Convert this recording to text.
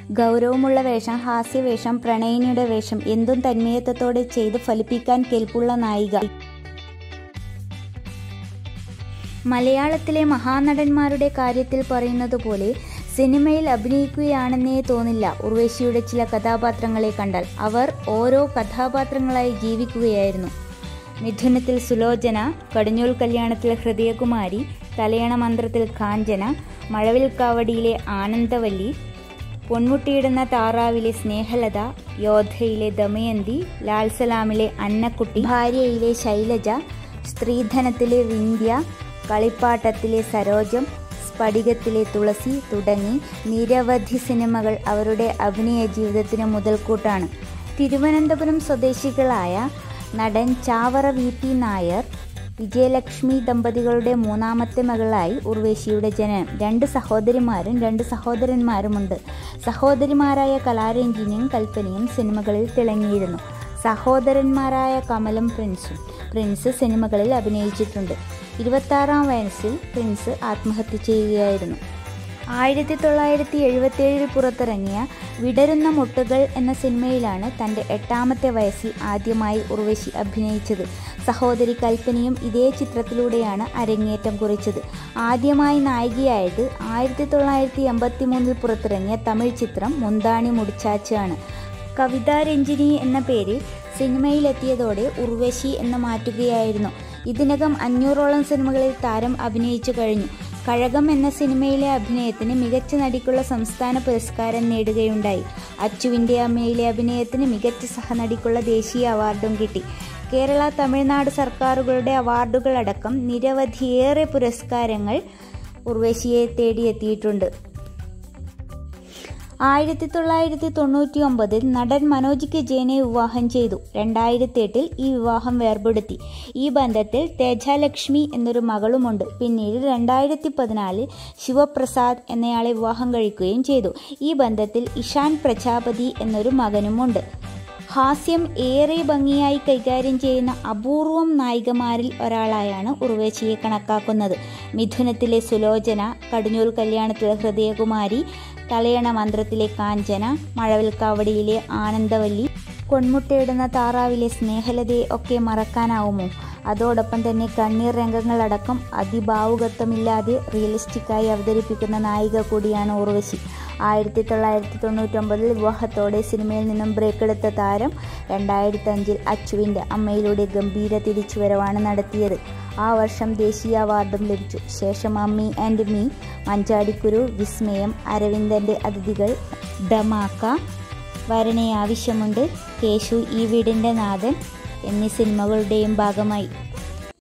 ഗൗരവമുള്ള വേഷം ഹാസ്യവേഷം പ്രണയിനിയുടെ വേഷം എന്തും തന്മയത്വത്തോടെ ചെയ്ത് ഫലിപ്പിക്കാൻ കെൽപ്പുള്ള നായിക മലയാളത്തിലെ മഹാനടന്മാരുടെ കാര്യത്തിൽ പറയുന്നത് പോലെ സിനിമയിൽ അഭിനയിക്കുകയാണെന്നേ തോന്നില്ല ഉർവശിയുടെ ചില കഥാപാത്രങ്ങളെ കണ്ടാൽ അവർ ഓരോ കഥാപാത്രങ്ങളായി ജീവിക്കുകയായിരുന്നു മിഥുനത്തിൽ സുലോചന കടിഞ്ഞൂൽ കല്യാണത്തിൽ ഹൃദയകുമാരി തലയണ മന്ത്രത്തിൽ കാഞ്ചന മഴവിൽ കാവടിയിലെ ആനന്ദവല്ലി പൊന്മുട്ടിയിടുന്ന താറാവിലെ സ്നേഹലത യോധയിലെ ദമയന്തി ലാൽ സലാമിലെ അന്നക്കുട്ടി ഭാര്യയിലെ ശൈലജ സ്ത്രീധനത്തിലെ വിന്ധ്യ കളിപ്പാട്ടത്തിലെ സരോജം സ്ഫടികത്തിലെ തുളസി തുടങ്ങി നിരവധി സിനിമകൾ അവരുടെ അഭിനയ ജീവിതത്തിന് മുതൽക്കൂട്ടാണ് തിരുവനന്തപുരം സ്വദേശികളായ നടൻ ചാവറ വി പി നായർ വിജയലക്ഷ്മി ദമ്പതികളുടെ മൂന്നാമത്തെ മകളായി ഉർവേശിയുടെ ജനനം രണ്ട് സഹോദരിമാരും രണ്ട് സഹോദരന്മാരുമുണ്ട് സഹോദരിമാരായ കലാരഞ്ജിനിയും കൽപ്പനയും സിനിമകളിൽ തിളങ്ങിയിരുന്നു സഹോദരന്മാരായ കമലും പ്രിൻസും പ്രിൻസ് സിനിമകളിൽ അഭിനയിച്ചിട്ടുണ്ട് ഇരുപത്താറാം വയസ്സിൽ പ്രിൻസ് ആത്മഹത്യ ചെയ്യുകയായിരുന്നു ആയിരത്തി തൊള്ളായിരത്തി എഴുപത്തിയേഴിൽ പുറത്തിറങ്ങിയ വിടരുന്ന മുട്ടുകൾ എന്ന സിനിമയിലാണ് തൻ്റെ എട്ടാമത്തെ വയസ്സിൽ ആദ്യമായി ഉർവശി അഭിനയിച്ചത് സഹോദരി കൽപ്പനയും ഇതേ ചിത്രത്തിലൂടെയാണ് അരങ്ങേറ്റം കുറിച്ചത് ആദ്യമായി നായികയായത് ആയിരത്തി തൊള്ളായിരത്തി എൺപത്തി മൂന്നിൽ പുറത്തിറങ്ങിയ തമിഴ് ചിത്രം മുന്താണി മുടിച്ചാച്ചാണ് കവിതാ രഞ്ജിനി എന്ന പേര് സിനിമയിലെത്തിയതോടെ ഉർവശി എന്ന് മാറ്റുകയായിരുന്നു ഇതിനകം അഞ്ഞൂറോളം സിനിമകളിൽ താരം അഭിനയിച്ചു കഴിഞ്ഞു കഴകം എന്ന സിനിമയിലെ അഭിനയത്തിന് മികച്ച നടിക്കുള്ള സംസ്ഥാന പുരസ്കാരം നേടുകയുണ്ടായി അച്ചുവിൻ്റെ അമ്മയിലെ അഭിനയത്തിന് മികച്ച സഹനടിക്കുള്ള ദേശീയ അവാർഡും കിട്ടി കേരള തമിഴ്നാട് സർക്കാരുകളുടെ അവാർഡുകളടക്കം നിരവധിയേറെ പുരസ്കാരങ്ങൾ ഉർവശിയെ തേടിയെത്തിയിട്ടുണ്ട് ആയിരത്തി തൊള്ളായിരത്തി തൊണ്ണൂറ്റി ഒമ്പതിൽ നടൻ മനോജ് കെ ജയനെ വിവാഹം ചെയ്തു രണ്ടായിരത്തി എട്ടിൽ ഈ വിവാഹം വേർപെടുത്തി ഈ ബന്ധത്തിൽ തേജാലക്ഷ്മി എന്നൊരു മകളുമുണ്ട് പിന്നീട് രണ്ടായിരത്തി പതിനാലിൽ ശിവപ്രസാദ് എന്നയാളെ വിവാഹം കഴിക്കുകയും ചെയ്തു ഈ ബന്ധത്തിൽ ഇഷാൻ പ്രജാപതി എന്നൊരു മകനുമുണ്ട് ഹാസ്യം ഏറെ ഭംഗിയായി കൈകാര്യം ചെയ്യുന്ന അപൂർവം നായികമാരിൽ ഒരാളായാണ് ഉർവശിയെ കണക്കാക്കുന്നത് മിഥുനത്തിലെ സുലോചന കടിഞ്ഞൂൽ കല്യാണത്തിലെ ഹൃദയകുമാരി തലയണ മന്ത്രത്തിലെ കാഞ്ചന മഴവിൽക്കാവടിയിലെ ആനന്ദവല്ലി കൊൺമുട്ടയിടുന്ന താറാവിലെ സ്നേഹലതയെ ഒക്കെ മറക്കാനാവുമോ അതോടൊപ്പം തന്നെ കണ്ണീർ രംഗങ്ങളടക്കം അതിഭാവുകത്വമില്ലാതെ റിയലിസ്റ്റിക്കായി അവതരിപ്പിക്കുന്ന നായിക കൂടിയാണ് ഉർവശി ആയിരത്തി തൊള്ളായിരത്തി തൊണ്ണൂറ്റൊമ്പതിൽ വിവാഹത്തോടെ സിനിമയിൽ നിന്നും ബ്രേക്ക് എടുത്ത താരം രണ്ടായിരത്തി അഞ്ചിൽ അച്ചുവിൻ്റെ അമ്മയിലൂടെ ഗംഭീര തിരിച്ചുവരവാണ് നടത്തിയത് ആ വർഷം ദേശീയ അവാർഡും ലഭിച്ചു ശേഷം അമ്മി ആൻഡ് മീ മഞ്ചാടിക്കുരു വിസ്മയം അരവിന്ദൻ്റെ അതിഥികൾ ധമാക്ക വരണേ ആവശ്യമുണ്ട് കേശു ഈ വീടിൻ്റെ നാഥൻ എന്നീ സിനിമകളുടെയും ഭാഗമായി